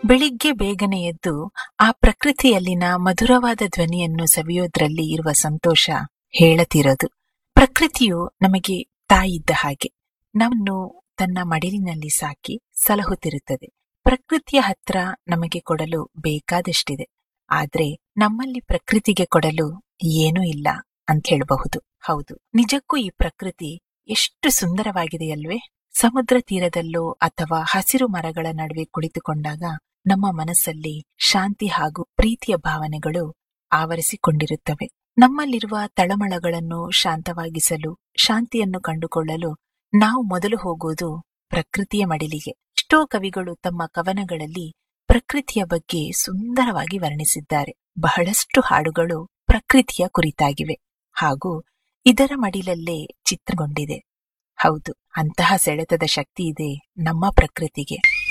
ಬೆಳಿಗ್ಗೆ ಬೇಗನೆ ಎದ್ದು ಆ ಪ್ರಕೃತಿಯಲ್ಲಿನ ಮಧುರವಾದ ಧ್ವನಿಯನ್ನು ಸವಿಯೋದ್ರಲ್ಲಿ ಇರುವ ಸಂತೋಷ ಹೇಳತಿರೋದು ಪ್ರಕೃತಿಯು ನಮಗೆ ತಾಯಿದ್ದ ಹಾಗೆ ನಮ್ಮನ್ನು ತನ್ನ ಮಡಿಲಿನಲ್ಲಿ ಸಾಕಿ ಸಲಹುತ್ತಿರುತ್ತದೆ ಪ್ರಕೃತಿಯ ಹತ್ರ ನಮಗೆ ಕೊಡಲು ಬೇಕಾದಷ್ಟಿದೆ ಆದ್ರೆ ನಮ್ಮಲ್ಲಿ ಪ್ರಕೃತಿಗೆ ಕೊಡಲು ಏನೂ ಇಲ್ಲ ಅಂತ ಹೇಳಬಹುದು ಹೌದು ನಿಜಕ್ಕೂ ಈ ಪ್ರಕೃತಿ ಎಷ್ಟು ಸುಂದರವಾಗಿದೆಯಲ್ವೇ ಸಮುದ್ರ ತೀರದಲ್ಲೋ ಅಥವಾ ಹಸಿರು ಮರಗಳ ನಡುವೆ ಕುಳಿತುಕೊಂಡಾಗ ನಮ್ಮ ಮನಸ್ಸಲ್ಲಿ ಶಾಂತಿ ಹಾಗೂ ಪ್ರೀತಿಯ ಭಾವನೆಗಳು ಆವರಿಸಿಕೊಂಡಿರುತ್ತವೆ ನಮ್ಮಲ್ಲಿರುವ ತಳಮಳಗಳನ್ನು ಶಾಂತವಾಗಿಸಲು ಶಾಂತಿಯನ್ನು ಕಂಡುಕೊಳ್ಳಲು ನಾವು ಮೊದಲು ಹೋಗುವುದು ಪ್ರಕೃತಿಯ ಮಡಿಲಿಗೆ ಎಷ್ಟೋ ಕವಿಗಳು ತಮ್ಮ ಕವನಗಳಲ್ಲಿ ಪ್ರಕೃತಿಯ ಬಗ್ಗೆ ಸುಂದರವಾಗಿ ವರ್ಣಿಸಿದ್ದಾರೆ ಬಹಳಷ್ಟು ಹಾಡುಗಳು ಪ್ರಕೃತಿಯ ಕುರಿತಾಗಿವೆ ಹಾಗೂ ಇದರ ಮಡಿಲಲ್ಲೇ ಚಿತ್ರಗೊಂಡಿದೆ ಹೌದು ಅಂತಹ ಸೆಳೆತದ ಶಕ್ತಿ ಇದೆ ನಮ್ಮ ಪ್ರಕೃತಿಗೆ